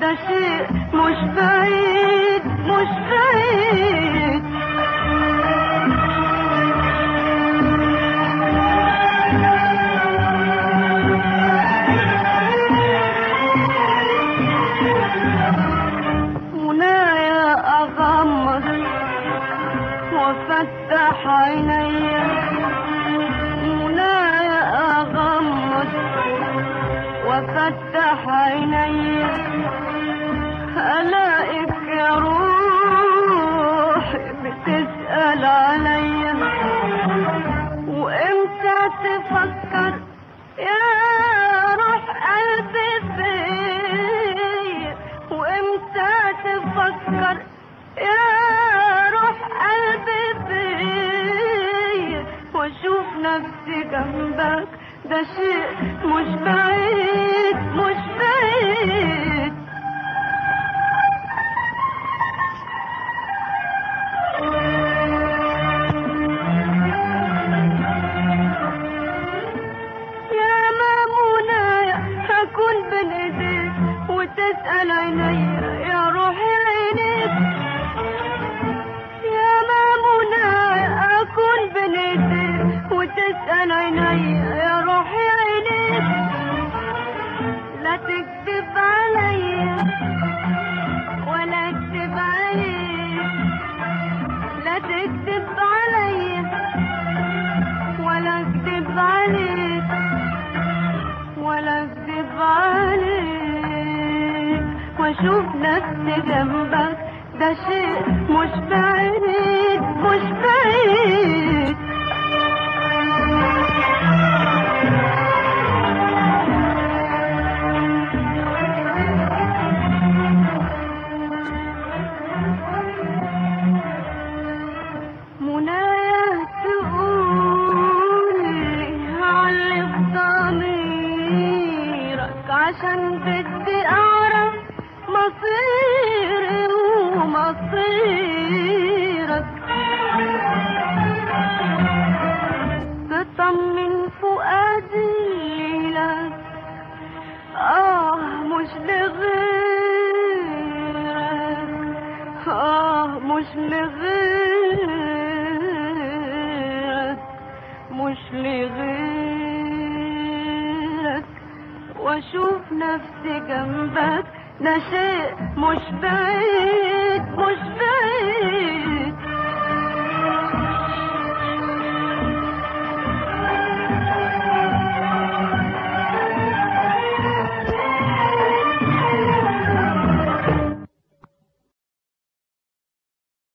ده شيء مش بعيد مش بعيد منايا أغمض وفتح عيني منايا أغمض وفتح عيني ألاقيك يا روحي بتسأل عليا وإمتى تفكر يا روح قلبي فيا وإمتى تفكر يا روح قلبي فيا واشوف نفسي جنبك ده شيء مش بعيد مش بعيد يا مامونة هكون بين ايديك وتسأل عيني يا روحي عينيك يا مامونة هكون بين ايديك وتسأل عيني يا روحي عينيك لا تكذب عليا ولا اكذب عليك لا تكذب عليا ولا اكذب عليك ولا اكذب عليك واشوف نفسي جنبك ده شيء مش بعيد مش بعيد منايا تقولي علق ضميرك عشان بدي اعرف مصيري ومصيرك تطمن فؤادي لك اه مش لغيرك اه مش لغيرك مش لغيرك واشوف نفسي جنبك ده شيء مش بعيد